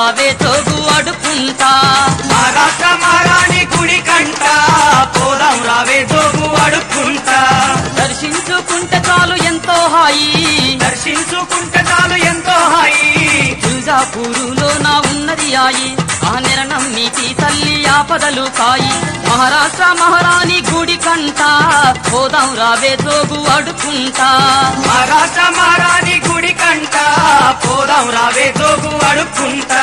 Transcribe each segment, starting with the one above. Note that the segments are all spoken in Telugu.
రావే తోగు అడుకుంటా మహారాష్ట్ర మహారాణి గుడి కంట పోదాం రావే జోగు అడుక్కుంటా దర్శించుకుంటే చాలు ఎంతో హాయి దర్శించుకుంటే చాలు ఎంతో హాయి తుల్జాపూరులో నా ఉన్నది ఆయి ఆ నిరణం నీతి తల్లి ఆపదలు కాయి మహారాష్ట్ర మహారాణి గుడి కంట పోదాం రావే తోగు అడుకుంటా మహారాష్ట్ర మహారాణి గుడి కంట పోదాం రావే జోగు అడుక్కుంటా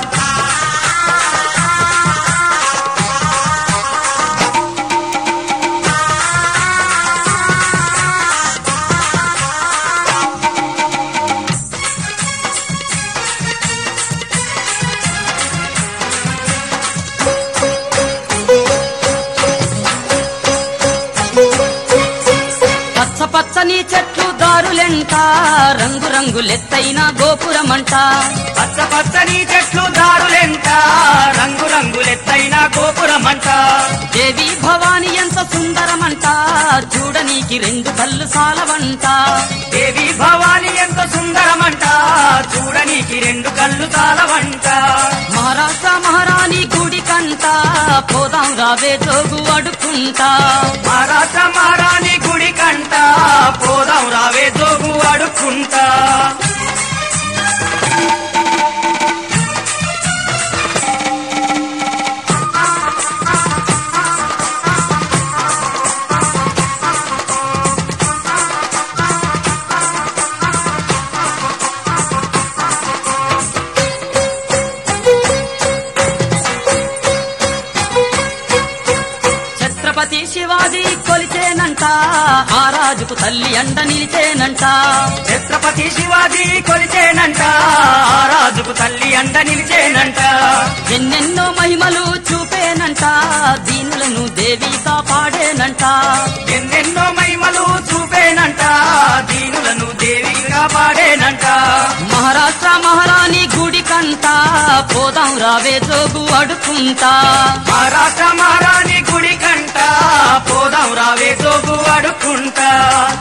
పచ్చ పచ్చని చెట్లు దారులెంట రంగు రంగులెత్తైన గోపురమంట పచ్చ పచ్చని చెట్లు దారులెంట రంగు రంగులెత్తైన గోపురమంట దేవి భవాని ఎంత సుందరమంట చూడనీకి రెండు కళ్ళు సాలవంట దేవి భవాని ఎంత సుందరమంట చూడనీకి రెండు కళ్ళు చాలవంట మహారాష్ట్ర మహారాణి గుడి కంట పోదాం రావే జోగు అడుకుంటా మహారాష్ట్ర మహారాణి గుడి కంట పోదాం రావే జోగు అడుక్కుంటా ఛత్రపతి శివాజీ కొలిచేనంట ఆ రాజుకు తల్లి అండ నిలిచేనంట ఛత్రపతి శివాజీ కొలిచేనంట ఆ రాజుకు తల్లి అండ నిలిచేనంట ఎన్నెన్నో మహిమలు చూపేనంట దీనులను దేవి కాపాడేనంట ఎన్నెన్నో మహిమలు చూపేనంట దీనులను దేవిగా పాడేనంట మహారాష్ట్ర మహారాణి గుడి కంట పోదాం రావే జోగు అడుకుంటా మహారాష్ట్ర మహారాణి గుడి కంట పోదాం రావే జోగు అడుక్కుంటా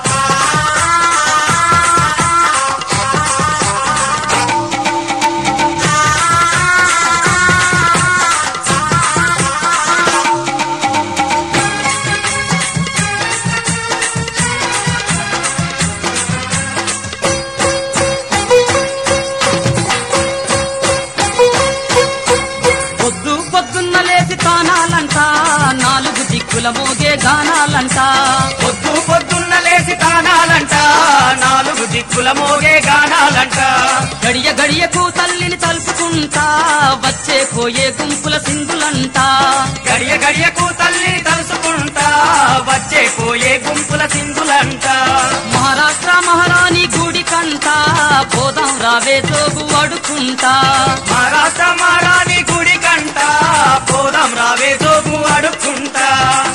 పొద్దు పొద్దున్న లేచి తానాలంట నాలుగు దిక్కుల మోగే గానాలంట పొద్దు పొద్దున్న లేచి తానాలంట నాలుగు దిక్కుల మోగే గానాలంట గడియ గడియకు తల్లిని తలుసుకుంటా వచ్చే పోయే గుంపుల సింధులంట గడియ గడియకు తల్లి తలుసుకుంటా వచ్చే పోయే గుంపుల సింధులంట మహారాష్ట్ర మహారాణి గుడి కంట పోదాం రావే జోగు అడుకుంటా మహారాష్ట్ర మహారాణి గుడి కంట పోదాం రావే జోగు అడుక్కుంటా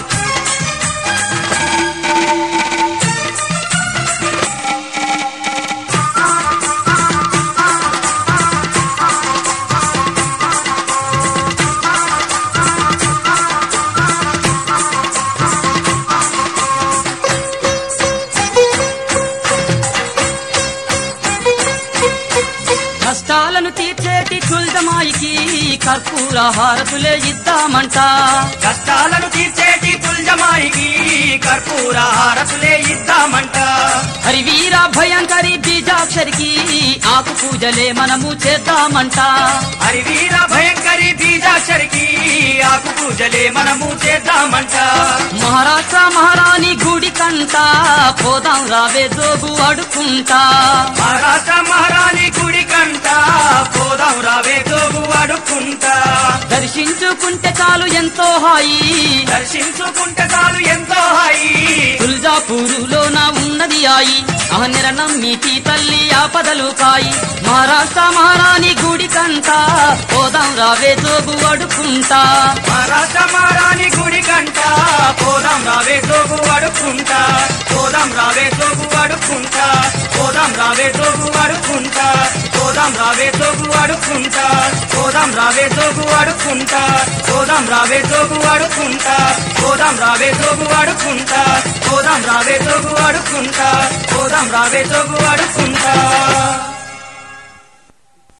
కష్టాలను తీర్చేటి తుల్జమాయికి కర్పూర హారతులే ఇద్దామంట కష్టాలను తీర్చేటి తుల్జమాయికి కర్పూర హారతులే ఇద్దామంట హరివీర భయంకరి బీజాక్షరికి ఆకు పూజలే మనము చేద్దామంట హరివీర భయంకరి బీజాక్షరికి ఆకు పూజలే మనము చేద్దామంట మహారాష్ట్ర మహారాణి గుడి కంట పోదాం రావే జోగు అడుకుంటా మహారాష్ట్ర మహారాణి గుడి కంట పోదాం రావే జోగు అడుక్కుంటా దర్శించుకుంటే చాలు ఎంతో హాయి దర్శించుకుంటే చాలు ఎంతో హాయి తుల్జాపూరులో నా ఉన్నది ఆయి ఆ నిరణం మీటి తల్లి ఆపదలు కాయి మహారాష్ట్ర మహారాణి గుడి కంట పోదాం రావే జోగు అడుకుంటా మహారాష్ట్ర మహారాణి గుడి కంట పోదాం రావే జోగు అడుక్కుంటా పోదాం రావే జోగు అడుక్కుంటా పోదాం రావే జోగు అడుక్కుంటా పోదాం రావే జోగు అడుక్కుంటా పోదాం రావే జోగు అడుక్కుంటా పోదాం రావే జోగు అడుక్కుంటా పోదాం రావే జోగు అడుక్కుంటా పోదాం రావే జోగు అడుక్కుంటా పోదాం రావే జోగు అడుక్కుంటా